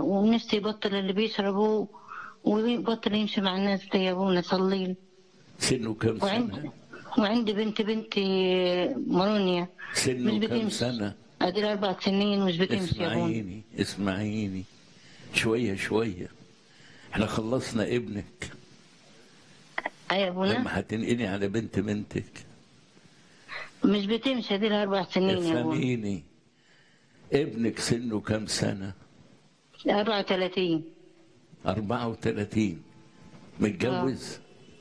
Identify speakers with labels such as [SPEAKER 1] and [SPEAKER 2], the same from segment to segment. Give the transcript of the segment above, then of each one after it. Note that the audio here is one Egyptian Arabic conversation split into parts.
[SPEAKER 1] ونفسي يبطل اللي بيشربه ويبطل يمشي مع الناس دي يا ابونا صلي له.
[SPEAKER 2] سنه كم
[SPEAKER 1] وعندي
[SPEAKER 2] سنة؟
[SPEAKER 1] وعندي بنت بنتي مارونيا مش
[SPEAKER 2] سنه كم
[SPEAKER 1] بتمشي
[SPEAKER 2] سنة؟
[SPEAKER 1] ادي اربع سنين مش بتمشي يا ابونا
[SPEAKER 2] اسمعيني اسمعيني شوية شوية احنا خلصنا ابنك
[SPEAKER 1] اي يا ابونا
[SPEAKER 2] لما هتنقلي على بنت بنتك
[SPEAKER 1] مش بتمشي ادي اربع سنين يا ابونا
[SPEAKER 2] افهميني ابنك سنه كم سنة؟
[SPEAKER 1] 34
[SPEAKER 2] 34 متجوز؟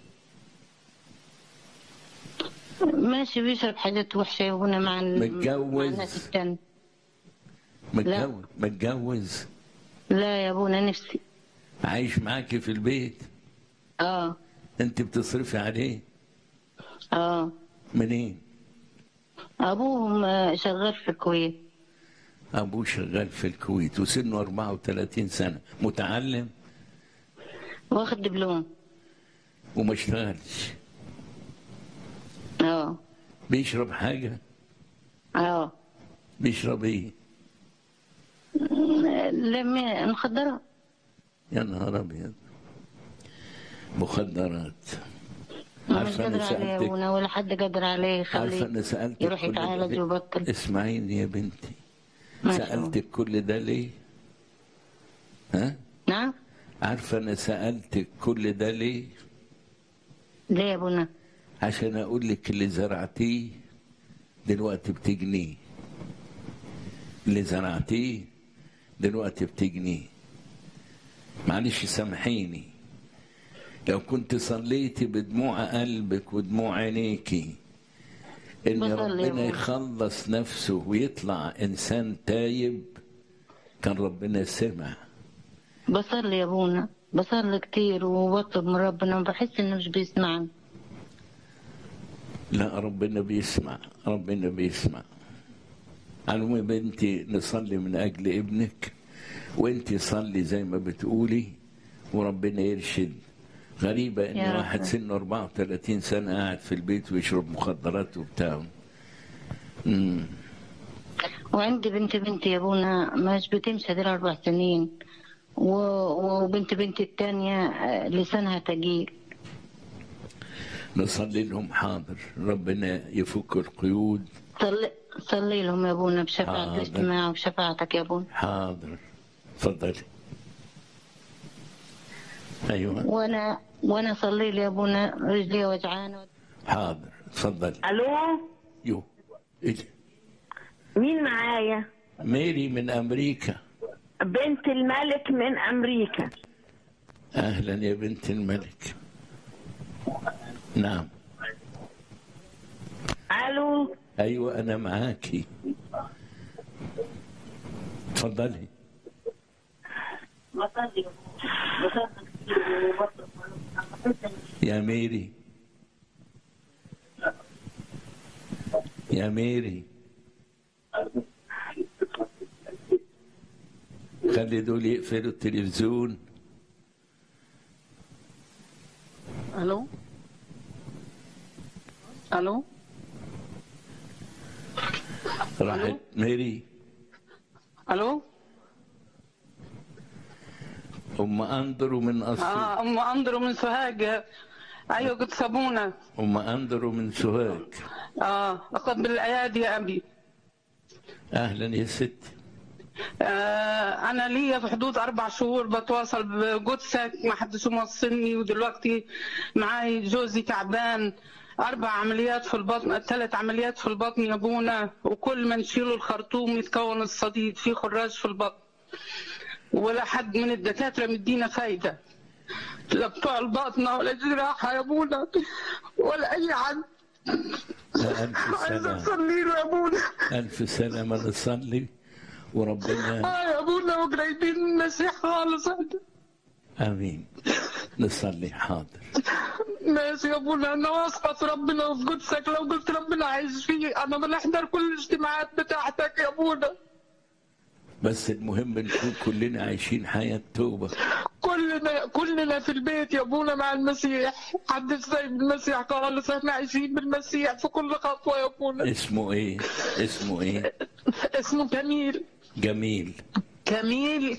[SPEAKER 1] ماشي بيشرب حاجات وحشة يا ابونا مع ال-
[SPEAKER 2] متجوز؟
[SPEAKER 1] مع الناس التانية
[SPEAKER 2] متجوز متجوز
[SPEAKER 1] لا يا ابونا نفسي
[SPEAKER 2] عايش معاكي في البيت
[SPEAKER 1] اه
[SPEAKER 2] انت بتصرفي عليه
[SPEAKER 1] اه
[SPEAKER 2] منين؟
[SPEAKER 1] ابوهم آه، شغال في الكويت
[SPEAKER 2] ابوه شغال في الكويت وسنه 34 سنة متعلم
[SPEAKER 1] واخد دبلوم
[SPEAKER 2] وما اشتغلش
[SPEAKER 1] اه
[SPEAKER 2] بيشرب حاجة
[SPEAKER 1] اه
[SPEAKER 2] بيشرب ايه؟
[SPEAKER 1] لما مخدرات
[SPEAKER 2] يا نهار ابيض مخدرات
[SPEAKER 1] مش
[SPEAKER 2] عارفة أنا
[SPEAKER 1] قادر عليه يا
[SPEAKER 2] سألتك
[SPEAKER 1] ابونا ولا حد قادر عليه
[SPEAKER 2] عارفة
[SPEAKER 1] يخليه
[SPEAKER 2] أنا سألتك
[SPEAKER 1] يروح
[SPEAKER 2] كل
[SPEAKER 1] يتعالج
[SPEAKER 2] ده
[SPEAKER 1] ويبطل
[SPEAKER 2] اسمعيني يا بنتي
[SPEAKER 1] ما شاء الله.
[SPEAKER 2] سألتك كل ده ليه؟ ها؟
[SPEAKER 1] نعم
[SPEAKER 2] عارفة أنا سألتك كل ده ليه؟
[SPEAKER 1] ليه يا ابونا
[SPEAKER 2] عشان أقول لك اللي زرعتيه دلوقتي بتجنيه اللي زرعتيه دلوقتي بتجنيه معلش سامحيني لو كنت صليتي بدموع قلبك ودموع عينيكي ان
[SPEAKER 1] بصلي يا
[SPEAKER 2] ربنا
[SPEAKER 1] أبونا.
[SPEAKER 2] يخلص نفسه ويطلع انسان تايب كان ربنا سمع
[SPEAKER 1] بصلي يا ابونا بصلي كتير وبطلب من ربنا وبحس انه مش بيسمعني
[SPEAKER 2] لا ربنا بيسمع ربنا بيسمع المهم يا بنتي نصلي من اجل ابنك وانت صلي زي ما بتقولي وربنا يرشد غريبة ان
[SPEAKER 1] يا رب.
[SPEAKER 2] واحد سنه 34 سنة قاعد في البيت ويشرب مخدرات وبتاع امم
[SPEAKER 1] وعندي بنت بنتي يا ابونا مش بتمشي دي اربع سنين و... وبنت بنتي التانية آه، لسانها تقيل
[SPEAKER 2] نصلي لهم حاضر ربنا يفك القيود
[SPEAKER 1] صلي صلي لهم يا ابونا بشفاعة
[SPEAKER 2] حاضر.
[SPEAKER 1] الاجتماع وبشفاعتك يا ابونا
[SPEAKER 2] حاضر تفضلي ايوه
[SPEAKER 1] وانا وانا صلي لي يا ابونا رجلي وجعانه
[SPEAKER 2] حاضر تفضلي
[SPEAKER 3] الو
[SPEAKER 2] يو إيه ده؟
[SPEAKER 3] مين معايا
[SPEAKER 2] ميري من امريكا
[SPEAKER 3] بنت الملك من امريكا
[SPEAKER 2] اهلا يا بنت الملك نعم
[SPEAKER 3] الو
[SPEAKER 2] ايوه انا معاكي تفضلي يا ميري يا ميري خلي دول يقفلوا التلفزيون
[SPEAKER 4] الو الو
[SPEAKER 2] راحت ميري
[SPEAKER 4] الو
[SPEAKER 2] ام اندرو من اسيوط
[SPEAKER 4] اه ام اندرو من سوهاج ايوه قد صابونه
[SPEAKER 2] ام اندرو من سوهاج
[SPEAKER 4] اه اقبل الايادي يا ابي
[SPEAKER 2] اهلا يا ستي
[SPEAKER 4] آه انا ليا في حدود اربع شهور بتواصل بقدسك ما حدش موصلني ودلوقتي معاي جوزي تعبان اربع عمليات في البطن ثلاث عمليات في البطن يا ابونا وكل ما نشيله الخرطوم يتكون الصديد في خراج في البطن ولا حد من الدكاتره مدينا فايده لا بتوع الباطنه ولا جراحه يا ابونا ولا اي حد
[SPEAKER 2] لا ألف
[SPEAKER 4] عايزه
[SPEAKER 2] سلامة
[SPEAKER 4] اصلي له يا ابونا
[SPEAKER 2] ألف سلامة نصلي وربنا
[SPEAKER 4] اه يا ابونا وقريبين من المسيح خالص
[SPEAKER 2] آمين نصلي حاضر
[SPEAKER 4] ماشي يا ابونا انا واثقه في ربنا وفي قدسك لو قلت ربنا عايز فيه انا بنحضر كل الاجتماعات بتاعتك يا ابونا
[SPEAKER 2] بس المهم نكون كلنا عايشين حياة توبة
[SPEAKER 4] كلنا كلنا في البيت يا ابونا مع المسيح حدش سايب المسيح خالص احنا عايشين بالمسيح في كل خطوه يا ابونا
[SPEAKER 2] اسمه إيه اسمه إيه
[SPEAKER 4] اسمه كميل
[SPEAKER 2] جميل
[SPEAKER 4] كميل